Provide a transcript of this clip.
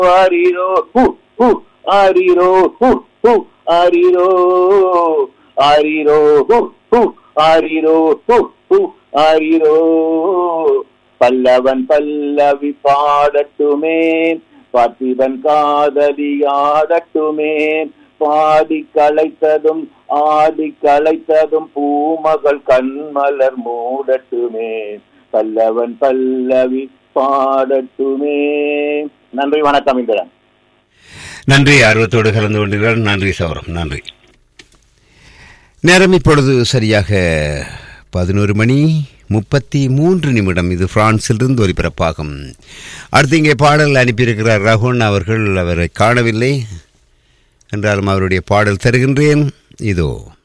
ஆரிரோ ஹூ ஹூ ஆரிரோ ஹூ ஹூ ஆரிரோ ஆரிரோ ஹூ ஹூ ஆரிரோ ஹூ ஹூ ஆரிரோ பல்லவன் பல்லவி பாடட்டுமே பார்த்திபன் காதலியாடட்டுமே பாடி களைத்ததும் ஆடி களைத்ததும் பூமகள் கண்மலர் மூடட்டுமே பல்லவன் பல்லவி பாடட்டுமே நன்றி வணக்கம் இந்திரன் நன்றி ஆர்வத்தோடு கலந்து கொண்டீர்கள் நன்றி சௌரம் நன்றி நேரம் இப்பொழுது சரியாக பதினோரு மணி முப்பத்தி மூன்று நிமிடம் இது பிரான்சிலிருந்து ஒலிபரப்பாகும் அடுத்து இங்கே பாடல் அனுப்பியிருக்கிறார் ரகுன் அவர்கள் அவரை காணவில்லை என்றாலும் அவருடைய பாடல் தருகின்றேன் இதோ